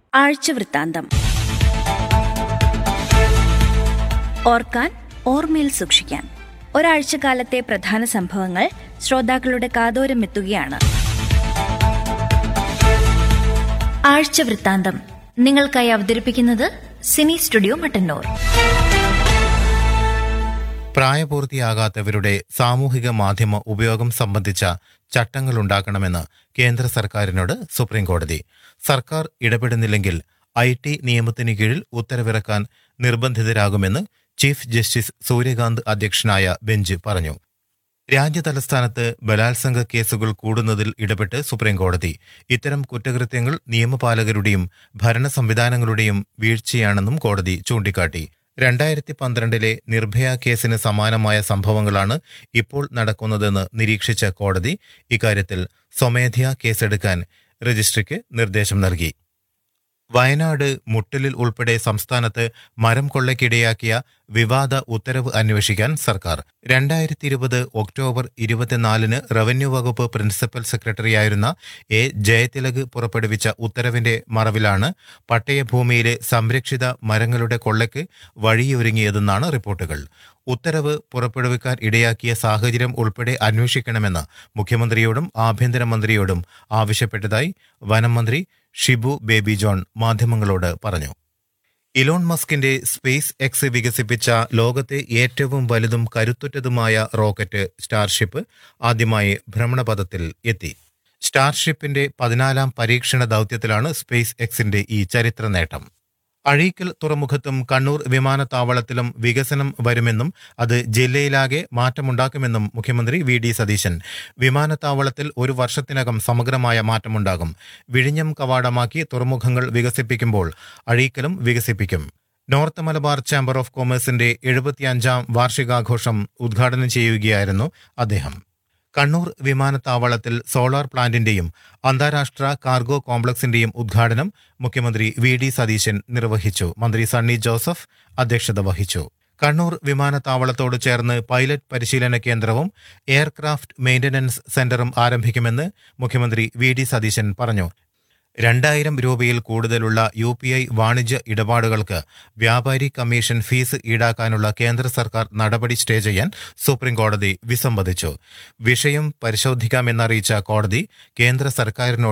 ആഴ്ചവൃത്താന്തം ഓർക്കാൻ ഓർമ്മയിൽ സൂക്ഷിക്കാൻ ഒരാഴ്ചക്കാലത്തെ പ്രധാന സംഭവങ്ങൾ ശ്രോതാക്കളുടെ കാതോരം എത്തുകയാണ് ആഴ്ചവൃത്താന്തം നിങ്ങൾക്കായി അവതരിപ്പിക്കുന്നത് സിനി സ്റ്റുഡിയോ മട്ടന്നൂർ പ്രായപൂർത്തിയാകാത്തവരുടെ സാമൂഹിക മാധ്യമ ഉപയോഗം സംബന്ധിച്ച ചട്ടങ്ങളുണ്ടാക്കണമെന്ന് കേന്ദ്ര സർക്കാരിനോട് സുപ്രീംകോടതി സർക്കാർ ഇടപെടുന്നില്ലെങ്കിൽ ഐ ടി നിയമത്തിന് കീഴിൽ ഉത്തരവിറക്കാൻ നിർബന്ധിതരാകുമെന്ന് ചീഫ് ജസ്റ്റിസ് സൂര്യകാന്ത് അധ്യക്ഷനായ ബെഞ്ച് പറഞ്ഞു രാജ്യതലസ്ഥാനത്ത് ബലാത്സംഗ കേസുകൾ കൂടുന്നതിൽ ഇടപെട്ട് സുപ്രീംകോടതി ഇത്തരം കുറ്റകൃത്യങ്ങൾ നിയമപാലകരുടെയും ഭരണ സംവിധാനങ്ങളുടെയും വീഴ്ചയാണെന്നും കോടതി ചൂണ്ടിക്കാട്ടി രണ്ടായിരത്തി പന്ത്രണ്ടിലെ നിർഭയ കേസിന് സമാനമായ സംഭവങ്ങളാണ് ഇപ്പോൾ നടക്കുന്നതെന്ന് നിരീക്ഷിച്ച കോടതി ഇക്കാര്യത്തിൽ സ്വമേധയാ കേസെടുക്കാൻ രജിസ്ട്രിക്ക് നിർദ്ദേശം നൽകി വയനാട് മുട്ടലിൽ ഉൾപ്പെടെ സംസ്ഥാനത്ത് മരം കൊള്ളയ്ക്കിടയാക്കിയ വിവാദ ഉത്തരവ് അന്വേഷിക്കാൻ സർക്കാർ രണ്ടായിരത്തി ഇരുപത് ഒക്ടോബർ ഇരുപത്തിനാലിന് റവന്യൂ വകുപ്പ് പ്രിൻസിപ്പൽ സെക്രട്ടറിയായിരുന്ന എ ജയതിലക് പുറപ്പെടുവിച്ച ഉത്തരവിന്റെ മറവിലാണ് പട്ടയഭൂമിയിലെ സംരക്ഷിത മരങ്ങളുടെ കൊള്ളയ്ക്ക് വഴിയൊരുങ്ങിയതെന്നാണ് റിപ്പോർട്ടുകൾ ഉത്തരവ് പുറപ്പെടുവിക്കാൻ ഇടയാക്കിയ സാഹചര്യം ഉൾപ്പെടെ അന്വേഷിക്കണമെന്ന് മുഖ്യമന്ത്രിയോടും ആഭ്യന്തരമന്ത്രിയോടും ആവശ്യപ്പെട്ടതായി വനം മന്ത്രി ഷിബു ബേബി ജോൺ മാധ്യമങ്ങളോട് പറഞ്ഞു ഇലോൺ മസ്കിന്റെ സ്പേസ് എക്സ് വികസിപ്പിച്ച ലോകത്തെ ഏറ്റവും വലുതും കരുത്തുറ്റതുമായ റോക്കറ്റ് സ്റ്റാർഷിപ്പ് ആദ്യമായി ഭ്രമണപഥത്തിൽ എത്തി സ്റ്റാർഷിപ്പിന്റെ പതിനാലാം പരീക്ഷണ ദൗത്യത്തിലാണ് സ്പേസ് എക്സിന്റെ ഈ ചരിത്ര നേട്ടം അഴീക്കൽ തുറമുഖത്തും കണ്ണൂർ വിമാനത്താവളത്തിലും വികസനം വരുമെന്നും അത് ജില്ലയിലാകെ മാറ്റമുണ്ടാക്കുമെന്നും മുഖ്യമന്ത്രി വി ഡി സതീശൻ വിമാനത്താവളത്തിൽ ഒരു വർഷത്തിനകം സമഗ്രമായ മാറ്റമുണ്ടാകും വിഴിഞ്ഞം കവാടമാക്കി തുറമുഖങ്ങൾ വികസിപ്പിക്കുമ്പോൾ അഴീക്കലും വികസിപ്പിക്കും നോർത്ത് മലബാർ ചാമ്പർ ഓഫ് കൊമേഴ്സിന്റെ എഴുപത്തിയഞ്ചാം വാർഷികാഘോഷം ഉദ്ഘാടനം ചെയ്യുകയായിരുന്നു അദ്ദേഹം കണ്ണൂർ വിമാനത്താവളത്തിൽ സോളാർ പ്ലാന്റിന്റെയും അന്താരാഷ്ട്ര കാർഗോ കോംപ്ലക്സിന്റെയും ഉദ്ഘാടനം മുഖ്യമന്ത്രി വി ഡി സതീശൻ നിർവഹിച്ചു മന്ത്രി സണ്ണി ജോസഫ് അധ്യക്ഷത വഹിച്ചു കണ്ണൂർ വിമാനത്താവളത്തോട് ചേർന്ന് പൈലറ്റ് പരിശീലന കേന്ദ്രവും എയർക്രാഫ്റ്റ് മെയിന്റനൻസ് സെന്ററും ആരംഭിക്കുമെന്ന് മുഖ്യമന്ത്രി വി ഡി സതീശൻ പറഞ്ഞു രണ്ടായിരം രൂപയിൽ കൂടുതലുള്ള യു പി ഐ വാണിജ്യ ഇടപാടുകൾക്ക് വ്യാപാരി കമ്മീഷൻ ഫീസ് ഈടാക്കാനുള്ള കേന്ദ്ര സർക്കാർ നടപടി സ്റ്റേ ചെയ്യാൻ സുപ്രീംകോടതി വിസമ്മതിച്ചു വിഷയം പരിശോധിക്കാമെന്നറിയിച്ച കോടതി കേന്ദ്ര സർക്കാരിനോട്